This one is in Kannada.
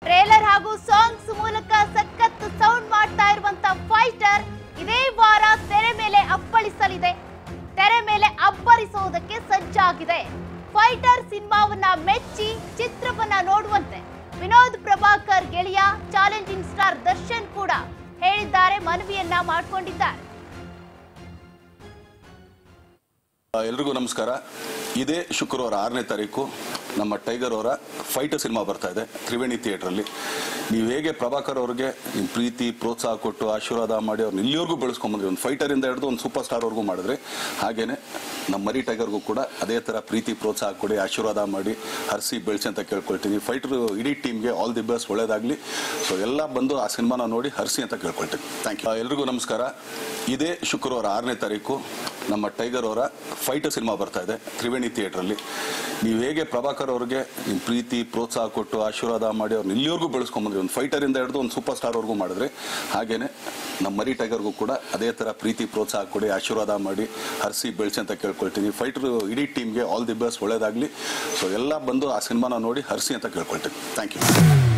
ಟ್ರೇಲರ್ ಹಾಗೂ ಸಾಂಗ್ಸ್ ಮೂಲಕ ಸಖತ್ ಸೌಂಡ್ ಮಾಡ್ತಾ ಇರುವಂತ ಫೈಟರ್ ಇದೇ ವಾರ ತೆರೆ ಮೇಲೆ ಅಪ್ಪಳಿಸಲಿದೆ ತೆರೆ ಮೇಲೆ ಅಬ್ಬರಿಸೋದಕ್ಕೆ ಸಜ್ಜಾಗಿದೆ ಫೈಟರ್ ಸಿನಿಮಾವನ್ನ ಮೆಚ್ಚಿ ಚಿತ್ರವನ್ನ ನೋಡುವಂತೆ ವಿನೋದ್ ಪ್ರಭಾಕರ್ ಗೆಳೆಯ ಚಾಲೆಂಜಿಂಗ್ ಸ್ಟಾರ್ ದರ್ಶನ್ ಕೂಡ ಹೇಳಿದ್ದಾರೆ ಮನವಿಯನ್ನ ಮಾಡಿಕೊಂಡಿದ್ದಾರೆ ಎಲ್ರಿಗೂ ನಮಸ್ಕಾರ ಇದೇ ಶುಕ್ರವಾರ ಆರನೇ ತಾರೀಕು ನಮ್ಮ ಟೈಗರ್ ಅವರ ಫೈಟರ್ ಸಿನಿಮಾ ಬರ್ತಾ ಇದೆ ತ್ರಿವೇಣಿ ಥಿಯೇಟ್ರಲ್ಲಿ ನೀವು ಹೇಗೆ ಪ್ರಭಾಕರ್ ಅವ್ರಿಗೆ ನಿಮ್ಮ ಪ್ರೀತಿ ಪ್ರೋತ್ಸಾಹ ಕೊಟ್ಟು ಆಶೀರ್ವಾದ ಮಾಡಿ ಅವ್ರನ್ನ ಇಲ್ಲಿವರೆಗೂ ಬೆಳೆಸ್ಕೊಂಬಂದ್ರಿ ಒಂದು ಫೈಟರಿಂದ ಹಿಡಿದು ಒಂದು ಸೂಪರ್ ಸ್ಟಾರ್ವರೆಗೂ ಮಾಡಿದ್ರಿ ಹಾಗೇನೆ ನಮ್ಮ ಮರಿ ಟೈಗರ್ಗೂ ಕೂಡ ಅದೇ ಥರ ಪ್ರೀತಿ ಪ್ರೋತ್ಸಾಹ ಕೊಡಿ ಆಶೀರ್ವಾದ ಮಾಡಿ ಹರಿಸಿ ಬೆಳೆಸಿ ಅಂತ ಕೇಳ್ಕೊಳ್ತೀನಿ ಫೈಟರ್ ಇಡೀ ಟೀಮ್ಗೆ ಆಲ್ ದಿ ಬೆಸ್ಟ್ ಒಳ್ಳೇದಾಗಲಿ ಸೊ ಎಲ್ಲ ಬಂದು ಆ ಸಿನಿಮಾನ ನೋಡಿ ಹರಿಸಿ ಅಂತ ಕೇಳ್ಕೊಳ್ತೀನಿ ಥ್ಯಾಂಕ್ ಯು ಎಲ್ರಿಗೂ ನಮಸ್ಕಾರ ಇದೇ ಶುಕ್ರವಾರ ಆರನೇ ತಾರೀಕು ನಮ್ಮ ಟೈಗರ್ ಅವರ ಫೈಟರ್ ಸಿನಿಮಾ ಬರ್ತಾ ಇದೆ ತ್ರಿವೇಣಿ ಥಿಯೇಟ್ರಲ್ಲಿ ನೀವು ಹೇಗೆ ಪ್ರಭಾಕರ್ ಅವ್ರಿಗೆ ನಿಮ್ಮ ಪ್ರೀತಿ ಪ್ರೋತ್ಸಾಹ ಕೊಟ್ಟು ಆಶೀರ್ವಾದ ಮಾಡಿ ಅವ್ರನ್ನ ಇಲ್ಲಿವರೆಗೂ ಬೆಳೆಸ್ಕೊಂಬಂದ್ರಿ ಒಂದು ಫೈಟರಿಂದ ಹಿಡಿದು ಒಂದು ಸೂಪರ್ ಸ್ಟಾರ್ವರೆಗೂ ಮಾಡಿದ್ರಿ ಹಾಗೇನೆ ನಮ್ಮ ಮರಿ ಟೈಗರ್ಗೂ ಕೂಡ ಅದೇ ಥರ ಪ್ರೀತಿ ಪ್ರೋತ್ಸಾಹ ಕೊಡಿ ಆಶೀರ್ವಾದ ಮಾಡಿ ಹರಿಸಿ ಬೆಳೆಸಿ ಅಂತ ಕೇಳ್ಕೊಳ್ತೀನಿ ಫೈಟರ್ ಇಡೀ ಟೀಮ್ಗೆ ಆಲ್ ದಿ ಬೆಸ್ಟ್ ಒಳ್ಳೇದಾಗಲಿ ಸೊ ಎಲ್ಲ ಬಂದು ಆ ಸಿನಿಮಾನ ನೋಡಿ ಹರಿಸಿ ಅಂತ ಕೇಳ್ಕೊಳ್ತೀನಿ ಥ್ಯಾಂಕ್ ಯು